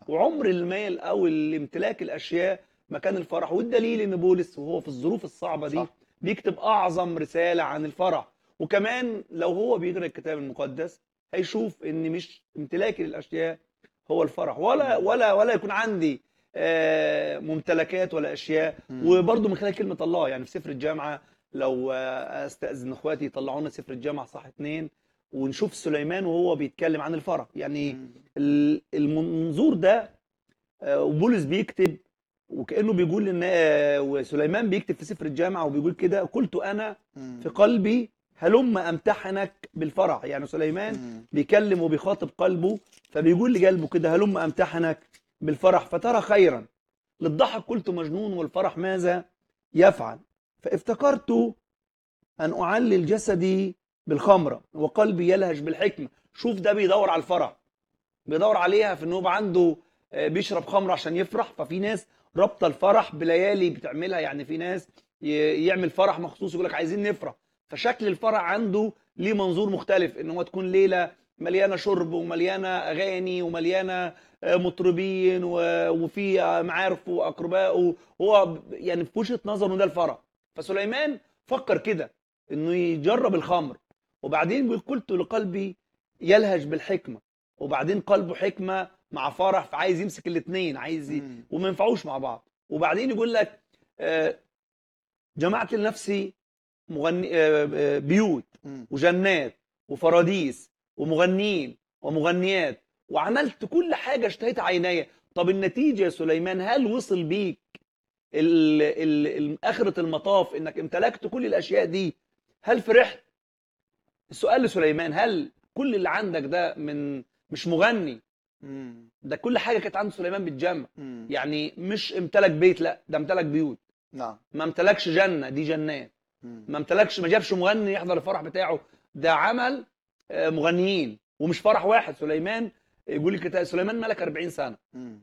وعمر المال او الامتلاك الاشياء مكان الفرح والدليل ان بولس وهو في الظروف الصعبه دي صح. بيكتب اعظم رساله عن الفرح وكمان لو هو بيقرا الكتاب المقدس هيشوف ان مش امتلاكي للاشياء هو الفرح ولا ولا ولا يكون عندي آه، ممتلكات ولا اشياء مم. وبرضه من خلال كلمه الله يعني في سفر الجامعه لو آه، استاذن اخواتي يطلعوا لنا سفر الجامعه صح اتنين ونشوف سليمان وهو بيتكلم عن الفرح يعني مم. ال- المنظور ده آه، وبولس بيكتب وكانه بيقول ان آه، وسليمان بيكتب في سفر الجامعه وبيقول كده قلت انا مم. في قلبي هلم امتحنك بالفرح يعني سليمان مم. بيكلم وبيخاطب قلبه فبيقول لقلبه كده هلم امتحنك بالفرح فترى خيرا للضحك قلت مجنون والفرح ماذا يفعل فافتكرت ان اعلل جسدي بالخمره وقلبي يلهج بالحكمه شوف ده بيدور على الفرح بيدور عليها في ان هو يبقى عنده آه، بيشرب خمره عشان يفرح ففي ناس رابطه الفرح بليالي بتعملها يعني في ناس ي- يعمل فرح مخصوص يقول لك عايزين نفرح فشكل الفرح عنده ليه منظور مختلف ان هو تكون ليله مليانه شرب ومليانه اغاني ومليانه آه، مطربين و- وفي آه، معارف واقرباء هو ب- يعني في وجهه نظره ده الفرح فسليمان فكر كده انه يجرب الخمر وبعدين بيقول قلت لقلبي يلهج بالحكمه وبعدين قلبه حكمه مع فرح فعايز يمسك الاثنين عايز ي... مم. وما ينفعوش مع بعض وبعدين يقول لك آه، جمعت لنفسي مغني آه، آه، بيوت مم. وجنات وفراديس ومغنيين ومغنيات وعملت كل حاجه اشتهيت عيني طب النتيجه يا سليمان هل وصل بيك ال ال ال اخره المطاف انك امتلكت كل الاشياء دي هل فرحت السؤال لسليمان هل كل اللي عندك ده من مش مغني مم. ده كل حاجه كانت عند سليمان بتجمع مم. يعني مش امتلك بيت لا ده امتلك بيوت نعم ما امتلكش جنه دي جنات مم. ما امتلكش ما جابش مغني يحضر الفرح بتاعه ده عمل آه، مغنيين ومش فرح واحد سليمان يقول الكتاب سليمان ملك 40 سنه مم.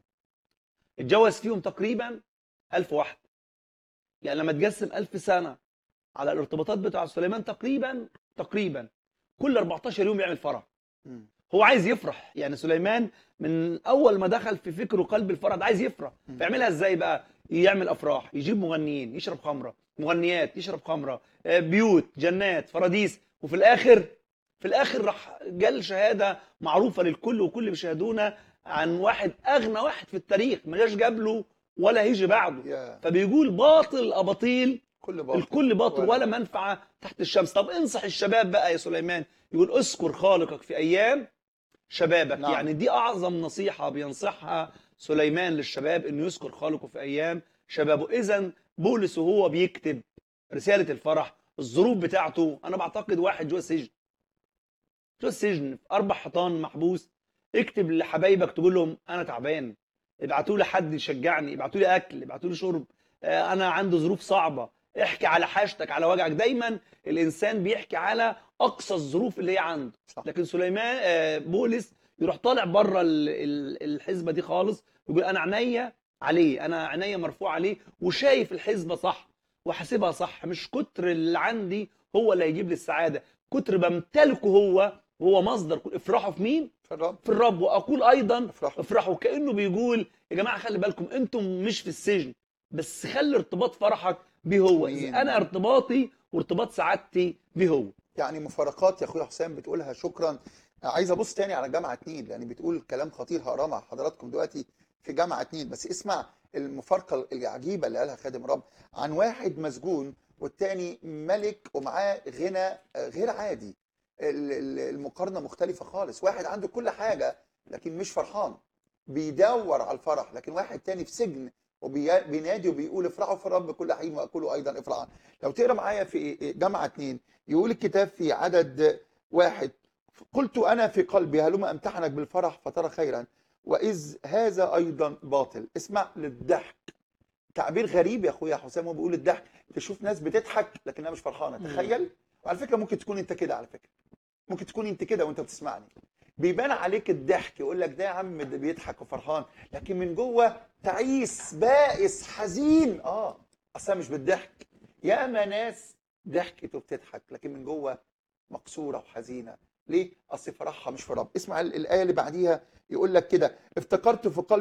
اتجوز فيهم تقريبا 1000 واحد يعني لما تقسم 1000 سنه على الارتباطات بتاع سليمان تقريبا تقريبا كل 14 يوم يعمل فرح مم. هو عايز يفرح يعني سليمان من اول ما دخل في فكره قلب الفرح ده عايز يفرح مم. فيعملها ازاي بقى يعمل افراح يجيب مغنيين يشرب خمره مغنيات يشرب خمره آه، بيوت جنات فراديس وفي الاخر في الاخر راح جال شهاده معروفه للكل وكل بيشاهدونا عن واحد اغنى واحد في التاريخ ما جاش جاب له ولا هيجي بعده يا فبيقول باطل اباطيل كل باطل الكل باطل ولا- ولا منفعه تحت الشمس طب انصح الشباب بقى يا سليمان يقول اذكر خالقك في ايام شبابك نعم. يعني دي اعظم نصيحه بينصحها سليمان للشباب انه يذكر خالقه في ايام شبابه اذا بولس وهو بيكتب رساله الفرح الظروف بتاعته انا بعتقد واحد جوه السجن جوه السجن في اربع حيطان محبوس اكتب لحبايبك تقول لهم انا تعبان ابعتوا لي حد يشجعني ابعتوا لي اكل ابعتوا لي شرب آه، انا عندي ظروف صعبه احكي على حاجتك على وجعك دايما الانسان بيحكي على اقصى الظروف اللي هي عنده صح. لكن سليمان آه، بولس يروح طالع بره ال- ال- الحزبه دي خالص يقول انا عينيا عليه انا عينيا مرفوع عليه وشايف الحزبه صح وحاسبها صح مش كتر اللي عندي هو اللي هيجيب لي السعاده كتر بمتلكه هو وهو مصدر كل- افرحوا في مين في الرب في الرب واقول ايضا افرحوا افرحوا كانه بيقول يا جماعه خلي بالكم انتم مش في السجن بس خلي ارتباط فرحك بيه هو آمين. إذا انا ارتباطي وارتباط سعادتي بيه هو يعني مفارقات يا اخويا حسام بتقولها شكرا عايز ابص تاني على جامعه اتنين لان بتقول كلام خطير هقراه مع حضراتكم دلوقتي في جامعه اتنين بس اسمع المفارقه العجيبه اللي قالها خادم رب عن واحد مسجون والتاني ملك ومعاه غنى غير عادي ال- ال- المقارنه مختلفه خالص واحد عنده كل حاجه لكن مش فرحان بيدور على الفرح لكن واحد تاني في سجن وبينادي وبيقول افرحوا في الرب كل حين واكلوا ايضا افرحا لو تقرا معايا في جامعه اتنين يقول الكتاب في عدد واحد قلت انا في قلبي هلما امتحنك بالفرح فترى خيرا واذ هذا ايضا باطل اسمع للضحك تعبير غريب يا اخويا حسام هو بيقول الضحك تشوف ناس بتضحك لكنها مش فرحانه مم. تخيل وعلى فكره ممكن تكون انت كده على فكره ممكن تكون انت كده وانت بتسمعني بيبان عليك الضحك يقول لك ده يا عم ده بيضحك وفرحان لكن من جوه تعيس بائس حزين اه اصلا مش بالضحك ياما ناس ضحكت وبتضحك لكن من جوه مكسوره وحزينه ليه؟ اصل فرحها مش في رب اسمع ال- الايه اللي بعديها يقول لك كده افتكرت في قلبي